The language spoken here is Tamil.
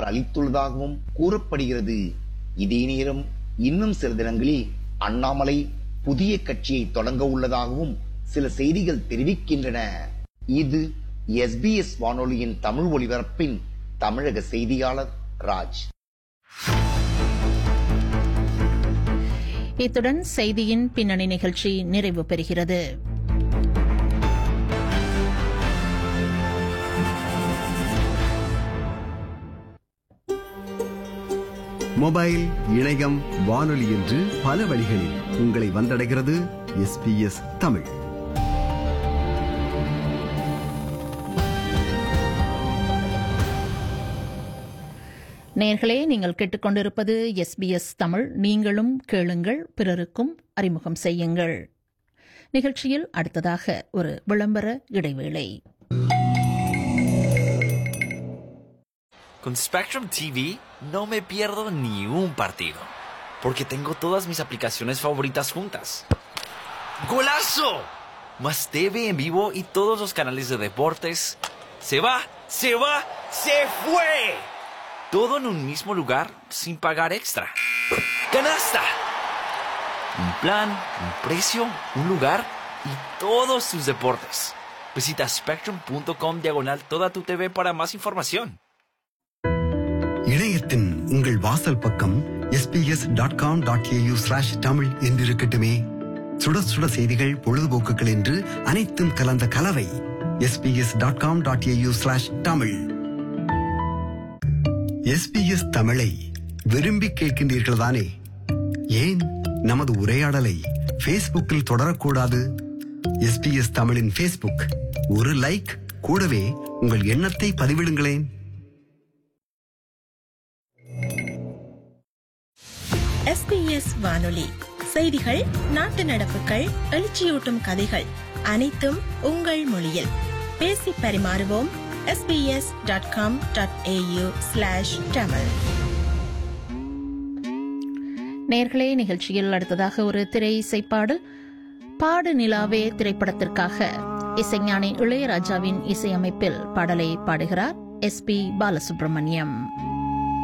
அவர் அளித்துள்ளதாகவும் கூறப்படுகிறது இதே நேரம் இன்னும் சில தினங்களில் அண்ணாமலை புதிய கட்சியை தொடங்க உள்ளதாகவும் சில செய்திகள் தெரிவிக்கின்றன இது எஸ்பிஎஸ் வானொலியின் தமிழ் ஒலிபரப்பின் தமிழக செய்தியாளர் ராஜ் இத்துடன் செய்தியின் பின்னணி நிகழ்ச்சி நிறைவு பெறுகிறது மொபைல் இணையம் வானொலி என்று பல வழிகளில் உங்களை வந்தடைகிறது எஸ்பிஎஸ் தமிழ் நேர்களே நீங்கள் கேட்டுக்கொண்டிருப்பது எஸ்பிஎஸ் தமிழ் நீங்களும் கேளுங்கள் பிறருக்கும் அறிமுகம் செய்யுங்கள் நிகழ்ச்சியில் அடுத்ததாக ஒரு விளம்பர இடைவேளை Con Spectrum TV no me pierdo ni un partido, porque tengo todas mis aplicaciones favoritas juntas. ¡Golazo! Más TV en vivo y todos los canales de deportes. ¡Se va! ¡Se va! ¡Se fue! Todo en un mismo lugar sin pagar extra. ¡Canasta! Un plan, un precio, un lugar y todos tus deportes. Visita spectrum.com diagonal toda tu TV para más información. இணையத்தின் உங்கள் வாசல் பக்கம் SBS dot com dot AU slash Tamil என்றிருக்கட்டுமே சுட சுட செய்திகள் பொழுதுபோக்குகள் என்று அனைத்தும் கலந்த கலவை SBS dot com dot AU slash Tamil SBS தமிழை விரும்பி கேட்கின்றீர்கள் தானே ஏன் நமது உரையாடலை ஃபேஸ்புக்கில் தொடரக்கூடாது எஸ்பிஎஸ் தமிழின் ஃபேஸ்புக் ஒரு லைக் கூடவே உங்கள் எண்ணத்தை பதிவிடுங்களேன் எஸ்பிஎஸ் வானொலி செய்திகள் நாட்டு நடப்புகள் எழுச்சியூட்டும் கதைகள் அனைத்தும் உங்கள் மொழியில் பேசி பரிமாறுவோம் SBS dot com dot AU slash Tamil நேர்களே நிகழ்ச்சியில் அடுத்ததாக ஒரு திரை இசைப்பாடல் பாடு நிலாவே திரைப்படத்திற்காக இசைஞானி இளையராஜாவின் இசையமைப்பில் பாடலை பாடுகிறார் எஸ் பி பாலசுப்ரமணியம்